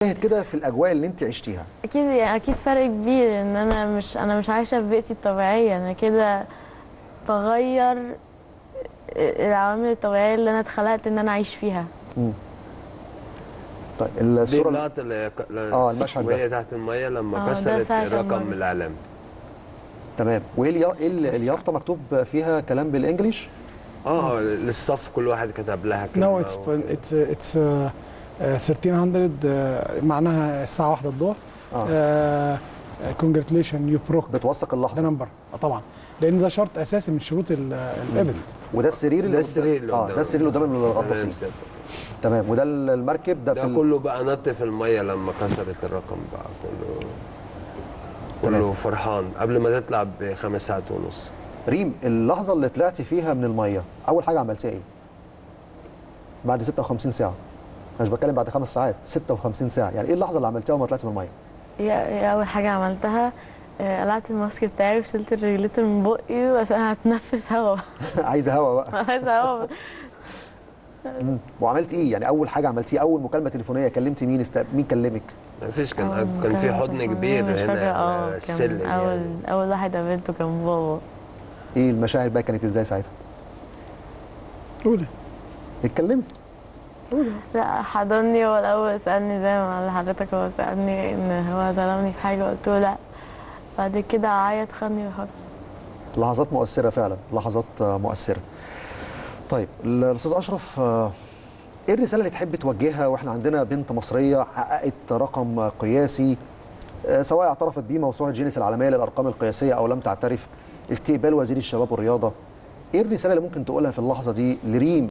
شاهد كده في الاجواء اللي انت عشتيها اكيد يعني اكيد فرق كبير ان انا مش انا مش عايشه في بيئتي الطبيعيه انا كده بغير العوامل الطبيعيه اللي انا اتخلقت ان انا اعيش فيها طيب دي الصوره اللقطه اللي آه، المشهد ده. وهي تحت الميه آه، لما ده كسرت ساعة الرقم لما- العالمي تمام وايه اليا- إيه ال- اليافطه مكتوب فيها كلام بالانجليش اه الستاف كل واحد كتب لها كلمه No, it's و- it's it's uh, uh, 1300 uh, معناها الساعة واحدة الظهر. اه Uh, congratulations you broke بتوثق ده اللحظه نمبر آه طبعا لأن ده شرط أساسي من شروط الايفنت. وده السرير اللي ده قدام- السرير اللي اه قدام. ده السرير اللي قدام الغطاسين تمام، تمام وده المركب ده, ده في ال- كله بقى نط في الميه لما كسرت الرقم بقى كله كله فرحان قبل ما تطلع بخمس ساعات ونص ريم اللحظه اللي طلعتي فيها من الميه اول حاجه عملتيها ايه بعد 56 ساعه انا مش بتكلم بعد خمس ساعات 56 ساعه يعني ايه اللحظه اللي عملتيها لما طلعتي من الميه هي هي اول حاجه عملتها آه، قلعت الماسك بتاعي وشلت الرجليتر من بقي عشان هتنفس هوا عايزه هوا بقى عايزه هوا مم. وعملت ايه يعني اول حاجه عملتيه اول مكالمه تليفونيه كلمتي مين است... مين كلمك ما فيش أول كان كان في مكالمة حضن تليفونية كبير مش هنا فاكرة، على اه كان السلم اول يعني اول واحد قابلته كان بابا ايه المشاعر بقى كانت ازاي ساعتها قولي اتكلمي لا حضني هو الاول سالني زي ما حضرتك هو سالني ان هو ظلمني في حاجه قلت له لا بعد كده عيط خدني وحضن لحظات مؤثره فعلا لحظات آه، مؤثره طيب الاستاذ اشرف آه، ايه الرساله اللي تحب توجهها واحنا عندنا بنت مصريه حققت رقم قياسي آه، سواء اعترفت بيه موسوعه جينيس العالميه للارقام القياسيه او لم تعترف استقبال وزير الشباب والرياضه ايه الرساله اللي ممكن تقولها في اللحظه دي لريم